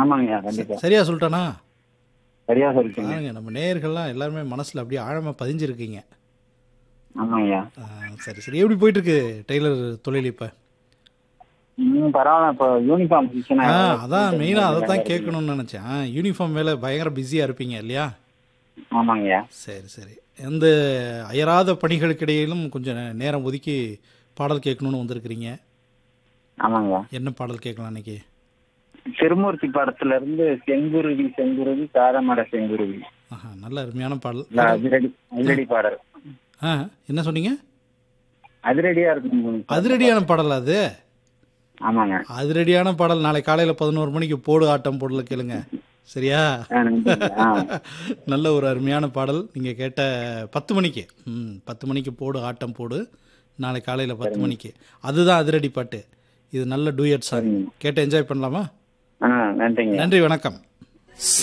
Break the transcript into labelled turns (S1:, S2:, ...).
S1: ஆமாங்கய்யா கண்டிப்பா
S2: சரியா சொல்லிட்டேனா
S1: சரியா சொல்லிட்டீங்க
S2: பாருங்க நம்ம நேயர்கள்லாம் எல்லாருமே மனசுல அப்படியே ஆழமா பதிஞ்சிருக்கீங்க
S1: ஆமாங்கய்யா
S2: ஆ, சரி சரி எப்படி போயிட்டு இருக்கு டெய்லர் தொழில் இப்ப
S1: ம் பரவாயில்ல இப்போ யூனிஃபார்ம் செக்ஷன்
S2: ஆ அதான் மெயினா அதை தான் கேட்கணும்னு நினைச்சேன் யூனிஃபார்ம் வேலை பயங்கர பிஸியா இருப்பீங்க இல்லையா
S1: ஆமாங்கய்யா
S2: சரி சரி எந்த அயராத பணிகளுக்கு இடையிலும் கொஞ்சம் நே- நேரம் ஒதுக்கி பாடல் கேட்கணும்னு வந்திருக்கிறீங்க
S1: ஆமாங்கய்யா
S2: என்ன பாடல் கேட்கலாம் இன்னைக்கு
S1: திருமூர்த்தி படத்துல இருந்து செங்குருவி செங்குருவி காரமட செங்குருவி
S2: ஆஹா நல்ல அருமையான பாடல்
S1: இல்ல, அதிரடி அதிரடி பாடல்
S2: ஆ என்ன சொன்னீங்க
S1: அதிரடியா இருக்கும்
S2: அதிரடியான பாடல் அது
S1: ஆமாங்க
S2: அதிரடியான பாடல் நாளை காலையில் பதினோரு மணிக்கு போடு ஆட்டம் போடல கேளுங்க சரியா
S1: ஆ, நன்றிங்க. ஆ,
S2: நல்ல ஒரு அருமையான பாடல் நீங்கள் கேட்ட பத்து மணிக்கு ம் பத்து மணிக்கு போடு ஆட்டம் போடு நாளை காலையில் பத்து மணிக்கு அதுதான் அதிரடி பாட்டு இது நல்ல டூயட் சாங் கேட்டு என்ஜாய் பண்ணலாமா
S1: ஆ நன்றிங்க
S2: நன்றி வணக்கம்